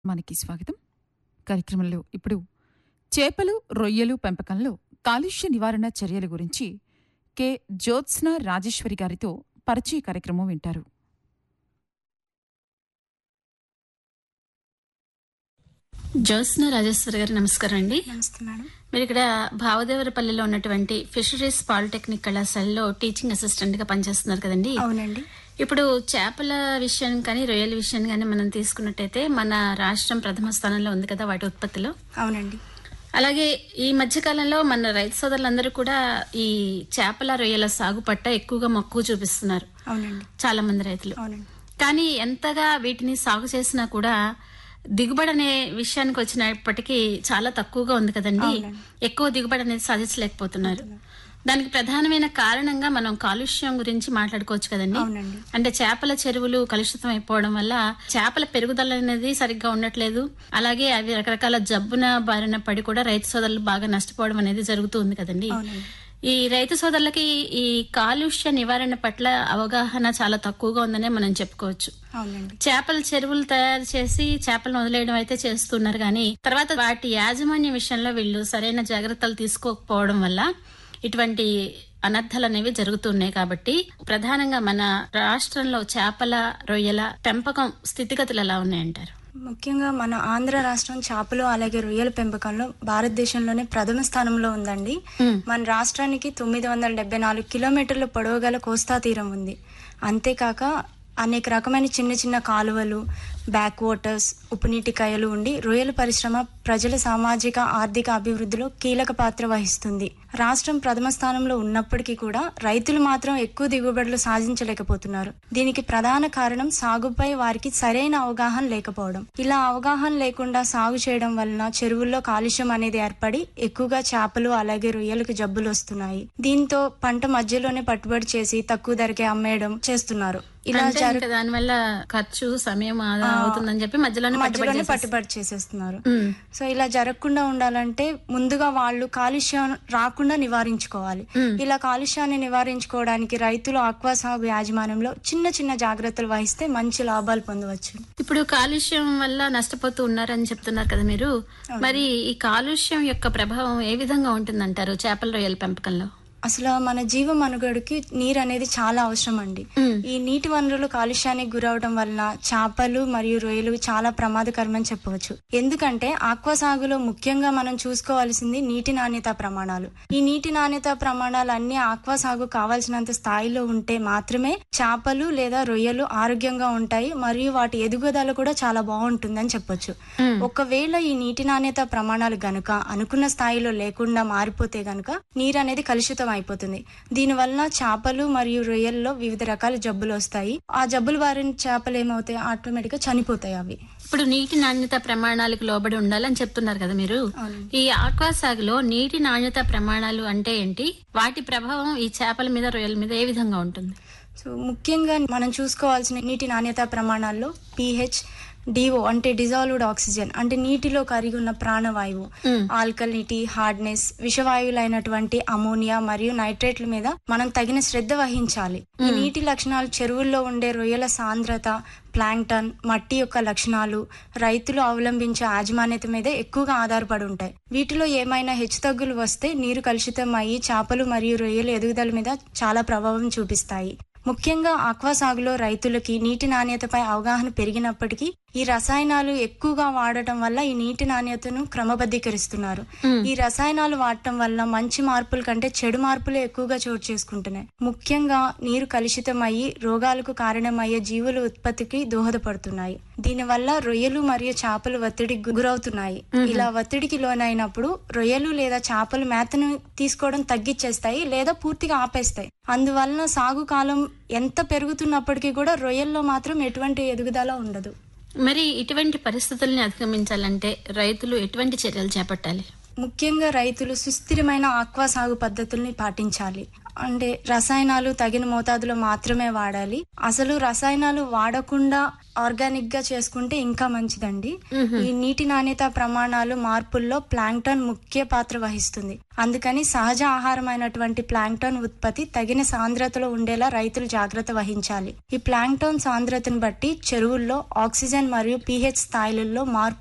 మనకి స్వాగతం కార్యక్రమంలో ఇప్పుడు చేపలు రొయ్యలు పెంపకంలో కాలుష్య నివారణ చర్యల గురించి కె జ్యోత్స్న రాజేశ్వరి గారితో పరిచయ కార్యక్రమం వింటారు జ్యోత్స్న రాజేశ్వరి గారు నమస్కారం అండి నమస్తే మేడం మీరు ఇక్కడ భావదేవరపల్లిలో ఉన్నటువంటి ఫిషరీస్ పాలిటెక్నిక్ కళాశాలలో టీచింగ్ అసిస్టెంట్ గా పనిచేస్తున్నారు కదండి అవునండి ఇప్పుడు చేపల విషయం కానీ రొయ్యల విషయం కానీ మనం తీసుకున్నట్టయితే మన రాష్ట్రం ప్రథమ స్థానంలో ఉంది కదా వాటి ఉత్పత్తిలో అవునండి అలాగే ఈ మధ్య కాలంలో మన రైతు సోదరులందరూ కూడా ఈ చేపల రొయ్యల సాగు పట్ల ఎక్కువగా మక్కువ చూపిస్తున్నారు అవునండి చాలా మంది రైతులు అవునండి కానీ ఎంతగా వీటిని సాగు చేసినా కూడా దిగుబడి అనే విషయానికి వచ్చినప్పటికీ చాలా తక్కువగా ఉంది కదండి అవునండి. ఎక్కువ దిగుబడి అనేది సాధించలేకపోతున్నారు దానికి ప్రధానమైన కారణంగా మనం కాలుష్యం గురించి మాట్లాడుకోవచ్చు కదండి అవునండి అంటే చేపల చెరువులు కలుషితం అయిపోవడం వల్ల చేపల పెరుగుదల అనేది సరిగ్గా ఉండట్లేదు అలాగే అవి రకరకాల జబ్బున బారిన పడి కూడా రైతు సోదరులు బాగా నష్టపోవడం అనేది జరుగుతూ ఉంది కదండి అవునండి ఈ రైతు సోదరులకి ఈ కాలుష్య నివారణ పట్ల అవగాహన చాలా తక్కువగా ఉందనే మనం చెప్పుకోవచ్చు అవునండి చేపల చెరువులు తయారు చేసి చేపలను వదిలేయడం అయితే చేస్తున్నారు కానీ తర్వాత వాటి యాజమాన్య విషయంలో వీళ్ళు సరైన జాగ్రత్తలు తీసుకోకపోవడం వల్ల ఇటువంటి అనర్థాలు అనేవి జరుగుతున్నాయి కాబట్టి ప్రధానంగా మన రాష్ట్రంలో చేపల రొయ్యల పెంపకం స్థితిగతులు ఎలా ఉన్నాయంటారు ముఖ్యంగా మన ఆంధ్ర రాష్ట్రం చేపలు అలాగే రొయ్యల పెంపకంలో భారతదేశంలోనే ప్రథమ స్థానంలో ఉందండి మన రాష్ట్రానికి తొమ్మిది వందల డెబ్బై నాలుగు కిలోమీటర్ల పొడవు గల కోస్తా తీరం ఉంది అంతేకాక అనేక రకమైన చిన్న చిన్న కాలువలు బ్యాక్ వాటర్స్ ఉప్పునీటి కాయలు ఉండి రొయ్యల పరిశ్రమ ప్రజల సామాజిక ఆర్థిక అభివృద్ధిలో కీలక పాత్ర వహిస్తుంది రాష్ట్రం ప్రథమ స్థానంలో ఉన్నప్పటికీ కూడా రైతులు మాత్రం ఎక్కువ దిగుబడులు సాధించలేకపోతున్నారు దీనికి ప్రధాన కారణం సాగుపై వారికి సరైన అవగాహన లేకపోవడం ఇలా అవగాహన లేకుండా సాగు చేయడం వలన చెరువుల్లో కాలుష్యం అనేది ఏర్పడి ఎక్కువగా చేపలు అలాగే రొయ్యలకు జబ్బులు వస్తున్నాయి దీంతో పంట మధ్యలోనే పట్టుబడి చేసి తక్కువ ధరకే అమ్మేయడం చేస్తున్నారు ఇలా అంటే జరు ఇంకా దానివల్ల ఖర్చు సమయం ఆదా అవుతుందని చెప్పి మధ్యలోనే పట్టుబడి మధ్యలోనే చేసేస్తారు. పట్టుబడి చేసేస్తున్నారు ఉమ్. సో ఇలా జరగకుండా ఉండాలంటే ముందుగా వాళ్ళు కాలుష్యం రాకుండా నివారించుకోవాలి ఇలా కాలుష్యాన్ని నివారించుకోవడానికి రైతులు ఆక్వా సాగు యాజమాన్యంలో చిన్న చిన్న జాగ్రత్తలు వహిస్తే మంచి లాభాలు పొందవచ్చు ఇప్పుడు కాలుష్యం వల్ల నష్టపోతూ ఉన్నారని చెప్తున్నారు కదా మీరు మరి ఈ కాలుష్యం యొక్క ప్రభావం ఏ విధంగా ఉంటుందంటారు చేపల రొయ్యల పెంపకంలో అసలు మన జీవ మనుగడకి నీరు అనేది చాలా అవసరం అండి ఈ నీటి వనరులు కాలుష్యానికి గురవడం వలన చేపలు మరియు రొయ్యలు చాలా ప్రమాదకరమని చెప్పవచ్చు ఎందుకంటే ఆక్వా సాగులో ముఖ్యంగా మనం చూసుకోవాల్సింది నీటి నాణ్యత ప్రమాణాలు ఈ నీటి నాణ్యత ప్రమాణాలు అన్ని ఆక్వా సాగు కావాల్సినంత స్థాయిలో ఉంటే మాత్రమే చేపలు లేదా రొయ్యలు ఆరోగ్యంగా ఉంటాయి మరియు వాటి ఎదుగుదల కూడా చాలా బాగుంటుందని చెప్పొచ్చు ఒకవేళ ఈ నీటి నాణ్యత ప్రమాణాలు గనుక అనుకున్న స్థాయిలో లేకుండా మారిపోతే గనుక నీరు అనేది కలుషితం అయిపోతుంది దీని వలన చేపలు మరియు రొయ్యల్లో వివిధ రకాల జబ్బులు వస్తాయి ఆ జబ్బుల బారిన చేపలు ఏమవుతాయి ఆటోమేటిక్ గా చనిపోతాయి అవి ఇప్పుడు నీటి నాణ్యత ప్రమాణాలకు లోబడి ఉండాలని చెప్తున్నారు కదా మీరు అవునండి. ఈ ఆక్వా సాగులో నీటి నాణ్యత ప్రమాణాలు అంటే ఏంటి వాటి ప్రభావం ఈ చేపల మీద రొయ్యల మీద ఏ విధంగా ఉంటుంది సో ముఖ్యంగా మనం చూసుకోవాల్సిన నీటి నాణ్యత ప్రమాణాల్లో పిహెచ్ డిఓ అంటే డిజాల్వ్డ్ ఆక్సిజన్ అంటే నీటిలో కరిగి ఉన్న ప్రాణవాయువు ఆల్కలినిటీ హార్డ్నెస్ విషవాయువులైనటువంటి అమోనియా మరియు నైట్రేట్ల మీద మనం తగిన శ్రద్ధ వహించాలి ఈ నీటి లక్షణాలు చెరువుల్లో ఉండే రొయ్యల సాంద్రత ప్లాంక్టన్ మట్టి యొక్క లక్షణాలు రైతులు అవలంబించే యాజమాన్యత మీద ఎక్కువగా ఆధారపడి ఉంటాయి వీటిలో ఏమైనా హెచ్చుతగ్గులు వస్తే నీరు కలుషితం అయ్యి చేపలు మరియు రొయ్యల ఎదుగుదల మీద చాలా ప్రభావం చూపిస్తాయి ముఖ్యంగా ఆక్వా సాగులో రైతులకి నీటి నాణ్యతపై అవగాహన పెరిగినప్పటికీ ఈ రసాయనాలు ఎక్కువగా వాడటం వల్ల ఈ నీటి నాణ్యతను క్రమబద్ధీకరిస్తున్నారు ఈ రసాయనాలు వాడటం వల్ల మంచి మార్పుల కంటే చెడు మార్పులు ఎక్కువగా చోటు చేసుకుంటున్నాయి ముఖ్యంగా నీరు కలుషితం అయ్యి రోగాలకు కారణమయ్యే జీవుల ఉత్పత్తికి దోహదపడుతున్నాయి దీనివల్ల రొయ్యలు మరియు చేపలు ఒత్తిడికి గురవుతున్నాయి ఇలా ఒత్తిడికి లోనైనప్పుడు రొయ్యలు లేదా చేపలు మేతను తీసుకోవడం తగ్గించేస్తాయి లేదా పూర్తిగా ఆపేస్తాయి అందువలన సాగు కాలం ఎంత పెరుగుతున్నప్పటికీ కూడా రొయ్యల్లో మాత్రం ఎటువంటి ఎదుగుదల ఉండదు మరి ఇటువంటి పరిస్థితుల్ని అధిగమించాలంటే రైతులు ఎటువంటి చర్యలు చేపట్టాలి ముఖ్యంగా రైతులు సుస్థిరమైన ఆక్వా సాగు పద్ధతుల్ని పాటించాలి అంటే రసాయనాలు తగిన మోతాదులో మాత్రమే వాడాలి అసలు రసాయనాలు వాడకుండా ఆర్గానిక్ గా చేసుకుంటే ఇంకా మంచిదండి ఈ నీటి నాణ్యత ప్రమాణాలు మార్పుల్లో ప్లాంక్టన్ ముఖ్య పాత్ర వహిస్తుంది అందుకని సహజ ఆహారమైనటువంటి ప్లాంక్టన్ ఉత్పత్తి తగిన సాంద్రతలో ఉండేలా రైతులు జాగ్రత్త వహించాలి ఈ ప్లాంక్టన్ సాంద్రతను బట్టి చెరువుల్లో ఆక్సిజన్ మరియు పీహెచ్ స్థాయిలలో మార్పు